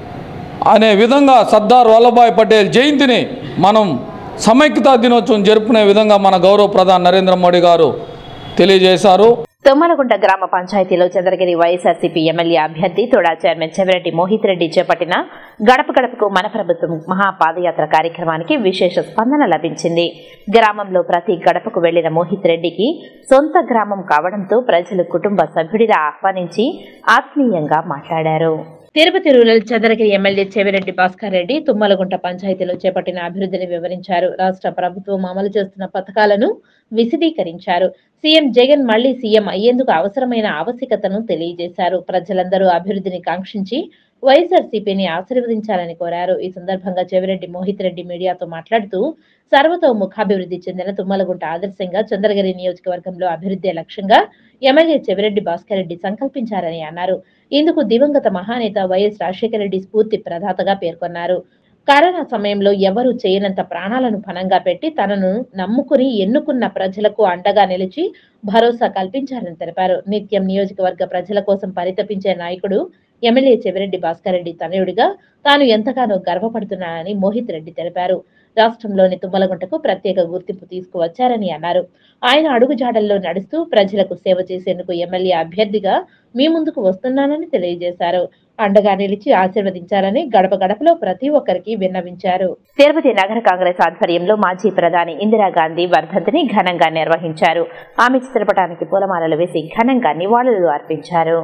అనే విధంగా సర్దార్ వల్లభాయ్ పటేల్ జయంతిని మనం సమైక్యతా దినోత్సవం జరుపుకునే విధంగా మన గౌరవ ప్రధాని నరేంద్ర మోడీ గారు తెలియజేశారు తుమ్మలగుంట గ్రామ పంచాయతీలో చంద్రగిరి వైఎస్ఆర్సీపీ ఎమ్మెల్యే అభ్యర్థి తోడా చైర్మన్ చెవిరెడ్డి మోహిత్ రెడ్డి చేపట్టిన గడప గడపకు మన ప్రభుత్వం మహాపాదయాత్ర కార్యక్రమానికి విశేష స్పందన లభించింది గ్రామంలో ప్రతి గడపకు వెళ్లిన మోహిత్ రెడ్డికి సొంత గ్రామం కావడంతో ప్రజలు కుటుంబ సభ్యుడిలా ఆహ్వానించి ఆత్మీయంగా మాట్లాడారు తిరుపతి రూరల్ చంద్రగిరి ఎమ్మెల్యే చెవిరెడ్డి భాస్కర్ రెడ్డి తుమ్మలగుంట పంచాయతీలో చేపట్టిన అభివృద్ధిని వివరించారు రాష్ట్ర ప్రభుత్వం అమలు చేస్తున్న పథకాలను విశదీకరించారు సీఎం జగన్ మళ్లీ సీఎం అయ్యేందుకు అవసరమైన ఆవశ్యకతను తెలియజేశారు ప్రజలందరూ అభివృద్ధిని కాంక్షించి వైఎస్ఆర్సీపీని ఆశీర్వదించాలని కోరారు ఈ సందర్భంగా చెవిరెడ్డి మోహిత్ రెడ్డి మీడియాతో మాట్లాడుతూ సర్వతోముఖాభివృద్ధి చెందిన తుమ్మలగుంట ఆదర్శంగా చంద్రగిరి నియోజకవర్గంలో అభివృద్ధి లక్ష్యంగా ఎమ్మెల్యే చెవిరెడ్డి భాస్కర్ రెడ్డి సంకల్పించారని అన్నారు ఇందుకు దివంగత మహానేత వైఎస్ రాజశేఖర రెడ్డి స్ఫూర్తి ప్రదాతగా పేర్కొన్నారు కరోనా సమయంలో ఎవరూ చేయనంత ప్రాణాలను పణంగా పెట్టి తనను నమ్ముకుని ఎన్నుకున్న ప్రజలకు అండగా నిలిచి భరోసా కల్పించారని తెలిపారు నిత్యం నియోజకవర్గ ప్రజల కోసం పరితపించే నాయకుడు ఎమ్మెల్యే చెవిరెడ్డి భాస్కర్ రెడ్డి తనయుడిగా తాను ఎంతగానో గర్వపడుతున్నానని మోహిత్ రెడ్డి తెలిపారు రాష్ట్రంలోని తుమ్మలగుంటకు ప్రత్యేక గుర్తింపు తీసుకువచ్చారని అన్నారు ఆయన అడుగుజాడల్లో నడుస్తూ ప్రజలకు సేవ చేసేందుకు ఎమ్మెల్యే అభ్యర్థిగా మీ ముందుకు వస్తున్నానని తెలియజేశారు అండగా నిలిచి ఆశీర్వదించాలని గడప గడపలో ప్రతి ఒక్కరికి విన్నవించారు తిరుపతి నగర కాంగ్రెస్ ఆధ్వర్యంలో మాజీ ప్రధాని ఇందిరాగాంధీ వర్ధంతిని ఘనంగా నిర్వహించారు ఆమె చిత్రపటానికి పూలమాలలు వేసి ఘనంగా నివాళులు అర్పించారు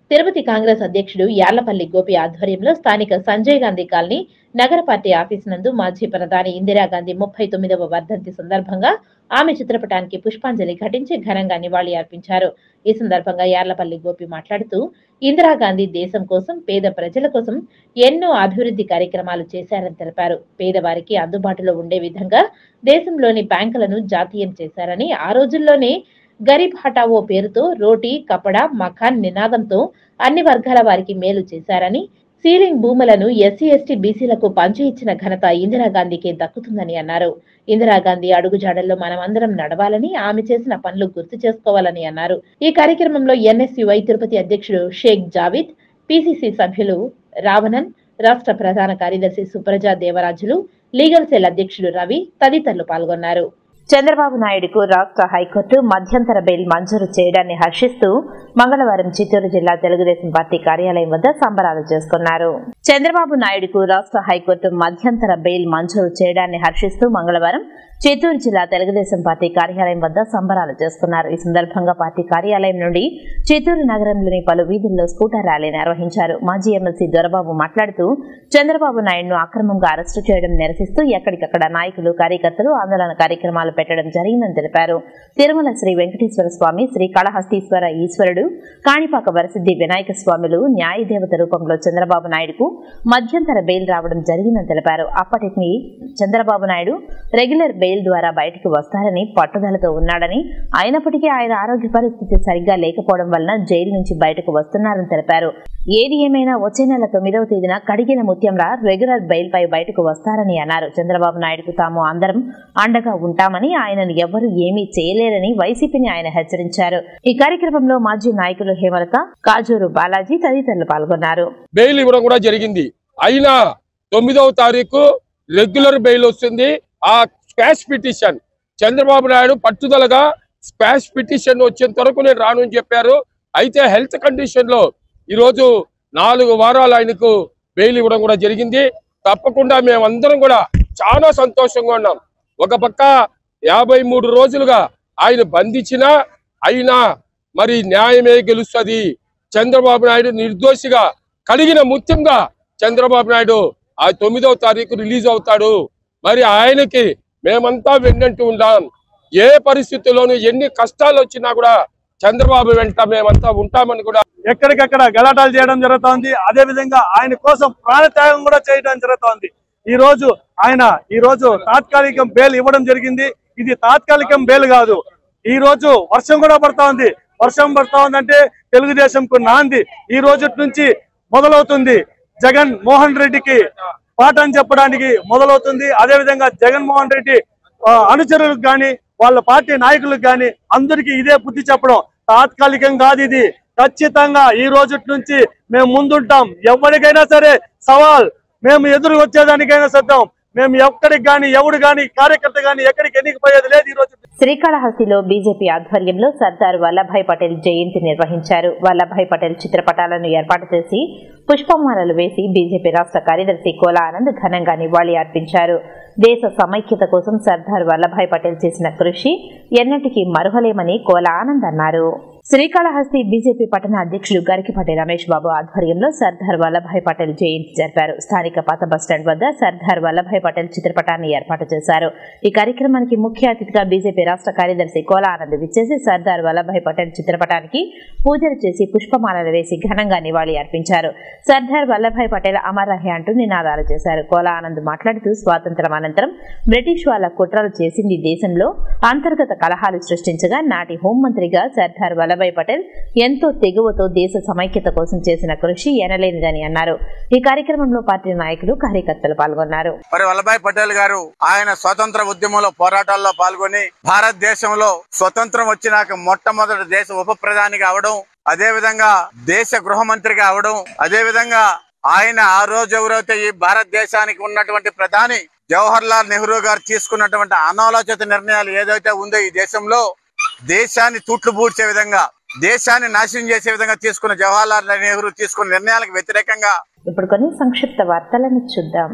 తిరుపతి కాంగ్రెస్ అధ్యక్షుడు యార్లపల్లి గోపి ఆధ్వర్యంలో స్థానిక సంజయ్ గాంధీ కాలనీ నగర పార్టీ ఆఫీస్ నందు మాజీ ప్రధాని ఇందిరాగాంధీ ముప్పై తొమ్మిదవ వర్ధంతి సందర్భంగా ఆమె చిత్రపటానికి పుష్పాంజలి ఘటించి ఘనంగా నివాళి అర్పించారు ఈ సందర్భంగా యార్లపల్లి గోపి మాట్లాడుతూ ఇందిరాగాంధీ దేశం కోసం పేద ప్రజల కోసం ఎన్నో అభివృద్ధి కార్యక్రమాలు చేశారని తెలిపారు పేదవారికి అందుబాటులో ఉండే విధంగా దేశంలోని బ్యాంకులను జాతీయం చేశారని ఆ రోజుల్లోనే గరీబ్ హటావో పేరుతో రోటీ కపడా మఖాన్ నినాదంతో అన్ని వర్గాల వారికి మేలు చేశారని సీలింగ్ భూములను ఎస్సీ ఎస్టీ బీసీలకు పంచి ఇచ్చిన ఘనత ఇందిరాగాంధీకే దక్కుతుందని అన్నారు ఇందిరాగాంధీ అడుగుజాడల్లో మనమందరం నడవాలని ఆమె చేసిన పనులు గుర్తు చేసుకోవాలని అన్నారు ఈ కార్యక్రమంలో ఎన్ఎస్యుఐ తిరుపతి అధ్యక్షుడు షేక్ జావిద్ పిసిసి సభ్యులు రావణన్ రాష్ట్ర ప్రధాన కార్యదర్శి సుప్రజా దేవరాజులు లీగల్ సెల్ అధ్యక్షుడు రవి తదితరులు పాల్గొన్నారు చంద్రబాబు నాయుడుకు రాష్ట్ర హైకోర్టు మధ్యంతర బెయిల్ మంజూరు చేయడాన్ని హర్షిస్తూ మంగళవారం చిత్తూరు జిల్లా తెలుగుదేశం పార్టీ కార్యాలయం వద్ద సంబరాలు చేసుకున్నారు చంద్రబాబు నాయుడుకు రాష్ట్ర హైకోర్టు మధ్యంతర బెయిల్ మంజూరు చేయడాన్ని హర్షిస్తూ మంగళవారం చిత్తూరు జిల్లా తెలుగుదేశం పార్టీ కార్యాలయం వద్ద సంబరాలు చేసుకున్నారు ఈ సందర్భంగా పార్టీ కార్యాలయం నుండి చిత్తూరు నగరంలోని పలు వీధుల్లో స్కూటర్ ర్యాలీ నిర్వహించారు మాజీ ఎమ్మెల్సీ దొరబాబు మాట్లాడుతూ చంద్రబాబు నాయుడును అక్రమంగా అరెస్టు చేయడం నిరసిస్తూ ఎక్కడికక్కడ నాయకులు కార్యకర్తలు ఆందోళన కార్యక్రమాలు పెట్టడం జరిగిందని తెలిపారు తిరుమల శ్రీ వెంకటేశ్వర స్వామి శ్రీ కాళహస్తీశ్వర ఈశ్వరుడు కాణిపాక వరసిద్ధి వినాయక స్వాములు న్యాయదేవత రూపంలో చంద్రబాబు నాయుడుకు మధ్యంతర బెయిల్ రావడం జరిగిందని తెలిపారు అప్పటికి చంద్రబాబు నాయుడు రెగ్యులర్ బెయిల్ ద్వారా బయటకు వస్తారని పట్టుదలతో ఉన్నాడని అయినప్పటికీ ఆయన ఆరోగ్య పరిస్థితి సరిగ్గా లేకపోవడం వలన జైలు నుంచి బయటకు వస్తున్నారని తెలిపారు ఏది ఏమైనా వచ్చే నెల తొమ్మిదవ తేదీన కడిగిన ముత్యంరా రెగ్యులర్ బెయిల్ పై బయటకు వస్తారని అన్నారు చంద్రబాబు నాయుడుకు తాము అందరం అండగా ఉంటామని ఆయనను ఎవ్వరూ ఏమీ చేయలేరని వైసీపీని ఆయన హెచ్చరించారు ఈ కార్యక్రమంలో మాజీ నాయకులు హేమలత కాజూరు బాలాజీ తదితరులు పాల్గొన్నారు బెయిల్ ఇవ్వడం కూడా జరిగింది అయినా తొమ్మిదవ తారీఖు రెగ్యులర్ బెయిల్ వస్తుంది ఆ స్పాష్ పిటిషన్ చంద్రబాబు నాయుడు పట్టుదలగా స్పాష్ పిటిషన్ వచ్చేంత వరకు నేను రాను అని చెప్పారు అయితే హెల్త్ కండిషన్ లో ఈరోజు నాలుగు వారాలు ఆయనకు బెయిల్ ఇవ్వడం కూడా జరిగింది తప్పకుండా మేమందరం కూడా చాలా సంతోషంగా ఉన్నాం ఒక పక్క యాభై మూడు రోజులుగా ఆయన బంధించినా అయినా మరి న్యాయమే గెలుస్తుంది చంద్రబాబు నాయుడు నిర్దోషిగా కలిగిన ముత్యంగా చంద్రబాబు నాయుడు ఆ తొమ్మిదవ తారీఖు రిలీజ్ అవుతాడు మరి ఆయనకి మేమంతా వెన్నంటూ ఉంటాం ఏ పరిస్థితుల్లోనూ ఎన్ని కష్టాలు వచ్చినా కూడా చంద్రబాబు వెంట మేమంతా ఉంటామని కూడా ఎక్కడికక్కడ గలాటాలు చేయడం జరుగుతోంది అదే విధంగా ఆయన కోసం ప్రాణత్యాగం కూడా చేయడం జరుగుతోంది ఈ రోజు ఆయన ఈ రోజు తాత్కాలికం బెయిల్ ఇవ్వడం జరిగింది ఇది తాత్కాలికం బెయిల్ కాదు ఈ రోజు వర్షం కూడా పడతా ఉంది వర్షం పడతా ఉందంటే తెలుగుదేశం కు నాంది ఈ రోజు నుంచి మొదలవుతుంది జగన్ మోహన్ రెడ్డికి పాఠం చెప్పడానికి మొదలవుతుంది అదే విధంగా జగన్మోహన్ రెడ్డి ఆ, అనుచరులకు గాని వాళ్ళ పార్టీ నాయకులకు గాని అందరికీ ఇదే బుద్ధి చెప్పడం తాత్కాలికం కాదు ఇది ఖచ్చితంగా ఈ రోజు నుంచి మేము ముందుంటాం ఎవరికైనా సరే సవాల్ మేము ఎదురు వచ్చేదానికైనా సిద్ధం మేము ఎక్కడికి గాని ఎవడు గాని కార్యకర్త గాని ఎక్కడికి ఎన్నికపోయేది లేదు ఈ రోజు శ్రీకాళహస్తిలో బీజేపీ ఆధ్వర్యంలో సర్దార్ వల్లభాయ్ పటేల్ జయంతి నిర్వహించారు వల్లభాయ్ పటేల్ చిత్రపటాలను ఏర్పాటు చేసి పుష్పమాలలు వేసి బీజేపీ రాష్ట్ర కార్యదర్శి కోలా ఆనంద్ ఘనంగా నివాళి అర్పించారు దేశ సమైక్యత కోసం సర్దార్ వల్లభాయ్ పటేల్ చేసిన కృషి ఎన్నటికీ మరువలేమని కోలా ఆనంద్ అన్నారు శ్రీకాళహస్తి బీజేపీ పట్టణ అధ్యక్షుడు గరికిపాటి రమేష్ బాబు ఆధ్వర్యంలో సర్దార్ వల్లభాయ్ పటేల్ జయంతి జరిపారు స్థానిక పాత బస్టాండ్ వద్ద సర్దార్ వల్లభాయ్ పటేల్ చిత్రపటాన్ని ఏర్పాటు చేశారు ఈ కార్యక్రమానికి ముఖ్య అతిథిగా బీజేపీ రాష్ట్ర కార్యదర్శి కోలా ఆనంద్ విచ్చేసి సర్దార్ వల్లభాయ్ పటేల్ చిత్రపటానికి పూజలు చేసి పుష్పమాలలు వేసి ఘనంగా నివాళి అర్పించారు సర్దార్ వల్లభాయ్ పటేల్ అమర్ రహే అంటూ నినాదాలు చేశారు కోలా ఆనంద్ మాట్లాడుతూ స్వాతంత్రం అనంతరం బ్రిటిష్ వాళ్ళ కుట్రలు చేసింది దేశంలో అంతర్గత కలహాలు సృష్టించగా నాటి హోంమంత్రిగా సర్దార్ వల్లభాయ్ పటేల్ ఎంతో తెగువతో దేశ సమైక్యత కోసం చేసిన కృషి ఎనలేనిదని అన్నారు ఈ కార్యక్రమంలో పార్టీ నాయకులు కార్యకర్తలు పాల్గొన్నారు మరి వల్లభాయ్ పటేల్ గారు ఆయన స్వతంత్ర ఉద్యమంలో పోరాటాల్లో పాల్గొని భారతదేశంలో స్వతంత్రం వచ్చినాక మొట్టమొదటి దేశ ఉప ప్రధానిగా అవడం అదే విధంగా దేశ గృహ మంత్రిగా అవడం అదే విధంగా ఆయన ఆ రోజు ఎవరైతే ఈ భారతదేశానికి ఉన్నటువంటి ప్రధాని జవహర్ లాల్ నెహ్రూ గారు తీసుకున్నటువంటి అనాలోచిత నిర్ణయాలు ఏదైతే ఉందో ఈ దేశంలో దేశాన్ని తూట్లు పూడ్చే విధంగా దేశాన్ని నాశనం చేసే విధంగా తీసుకున్న జవహర్ లాల్ నెహ్రూ తీసుకున్న నిర్ణయాలకు వ్యతిరేకంగా ఇప్పుడు కొన్ని సంక్షిప్త వార్తలను చూద్దాం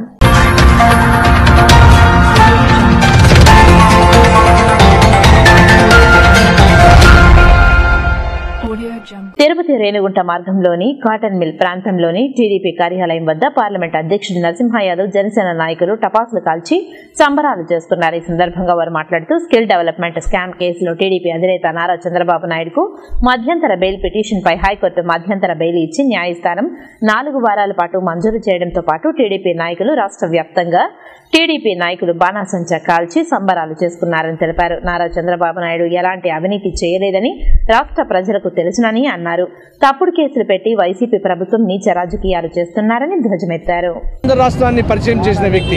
తిరుపతి రేణుగుంట మార్గంలోని కాటన్ మిల్ ప్రాంతంలోని టీడీపీ కార్యాలయం వద్ద పార్లమెంట్ అధ్యక్షుడు నరసింహ యాదవ్ జనసేన నాయకులు టపాసులు కాల్చి సంబరాలు చేసుకున్నారు ఈ సందర్భంగా వారు మాట్లాడుతూ స్కిల్ డెవలప్మెంట్ స్కామ్ కేసులో టీడీపీ అధినేత నారా చంద్రబాబు నాయుడుకు మధ్యంతర బెయిల్ పిటిషన్పై హైకోర్టు మధ్యంతర బెయిల్ ఇచ్చి న్యాయస్థానం నాలుగు వారాల పాటు మంజూరు చేయడంతో పాటు టీడీపీ నాయకులు రాష్ట్ర వ్యాప్తంగా టీడీపీ నాయకులు బాణాసంచా కాల్చి సంబరాలు చేసుకున్నారని తెలిపారు నారా చంద్రబాబు నాయుడు ఎలాంటి అవినీతి చేయలేదని రాష్ట్ర ప్రజలకు తెలుసునని అన్నారు తప్పుడు కేసులు పెట్టి వైసీపీ ప్రభుత్వం నీచ రాజకీయాలు చేస్తున్నారని ధ్వజమెత్తారు ఆంధ్ర రాష్ట్రాన్ని పరిచయం చేసిన వ్యక్తి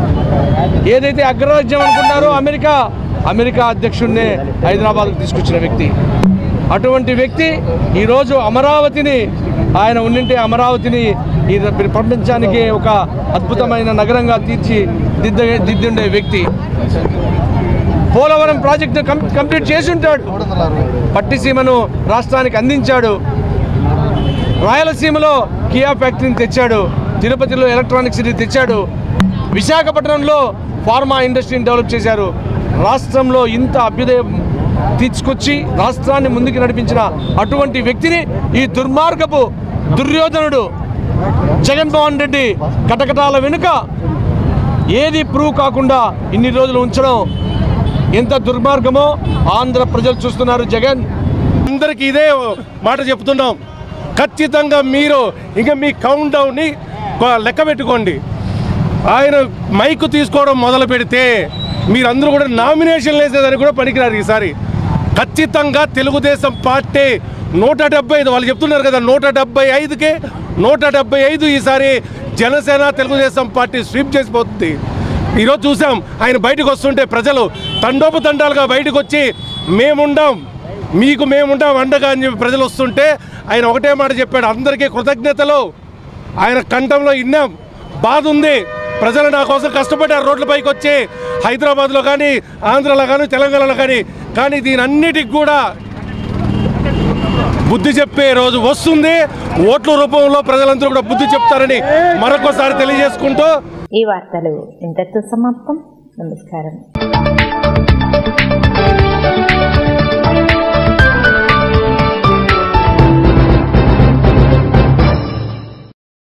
ఏదైతే అగ్రరాజ్యం అనుకున్నారో అమెరికా అమెరికా అధ్యక్షుడినే హైదరాబాద్కు తీసుకొచ్చిన వ్యక్తి అటువంటి వ్యక్తి ఈరోజు అమరావతిని ఆయన ఉన్నింటే అమరావతిని ఈ ప్రపంచానికి ఒక అద్భుతమైన నగరంగా తీర్చి దిద్ద దిద్దుండే వ్యక్తి పోలవరం ప్రాజెక్టు కం కంప్లీట్ చేసి ఉంటాడు పట్టిసీమను రాష్ట్రానికి అందించాడు రాయలసీమలో కియా ఫ్యాక్టరీని తెచ్చాడు తిరుపతిలో ఎలక్ట్రానిక్ సిటీ తెచ్చాడు విశాఖపట్నంలో ఫార్మా ఇండస్ట్రీని డెవలప్ చేశారు రాష్ట్రంలో ఇంత అభ్యుదయం తీసుకొచ్చి రాష్ట్రాన్ని ముందుకు నడిపించిన అటువంటి వ్యక్తిని ఈ దుర్మార్గపు దుర్యోధనుడు జగన్మోహన్ రెడ్డి కటకటాల వెనుక ఏది ప్రూవ్ కాకుండా ఇన్ని రోజులు ఉంచడం ఎంత దుర్మార్గమో ఆంధ్ర ప్రజలు చూస్తున్నారు జగన్ అందరికీ ఇదే మాట చెప్తున్నాం ఖచ్చితంగా మీరు ఇంకా మీ కౌంట్ డౌన్ని లెక్క పెట్టుకోండి ఆయన మైకు తీసుకోవడం మొదలు పెడితే మీరందరూ కూడా నామినేషన్ వేసేదానికి కూడా పనికిరారు ఈసారి ఖచ్చితంగా తెలుగుదేశం పార్టీ నూట డెబ్బై ఐదు వాళ్ళు చెప్తున్నారు కదా నూట డెబ్బై ఐదుకే నూట డెబ్బై ఐదు ఈసారి జనసేన తెలుగుదేశం పార్టీ స్వీప్ చేసిపోతుంది ఈరోజు చూసాం ఆయన బయటకు వస్తుంటే ప్రజలు తండోపతండాలుగా బయటకు వచ్చి మేముండాం మీకు మేముండాం అండగా అని చెప్పి ప్రజలు వస్తుంటే ఆయన ఒకటే మాట చెప్పాడు అందరికీ కృతజ్ఞతలు ఆయన కంఠంలో ఇన్నాం బాధ ఉంది ప్రజలు నా కోసం కష్టపడ్డారు రోడ్లపైకి వచ్చి హైదరాబాద్లో కానీ ఆంధ్రలో కానీ తెలంగాణలో కానీ కానీ దీని అన్నిటికి కూడా బుద్ధి చెప్పే రోజు వస్తుంది ఓట్ల రూపంలో ప్రజలందరూ కూడా బుద్ధి చెప్తారని మరొకసారి తెలియజేసుకుంటూ ఈ వార్తలు ఇంతటితో సమాప్తం నమస్కారం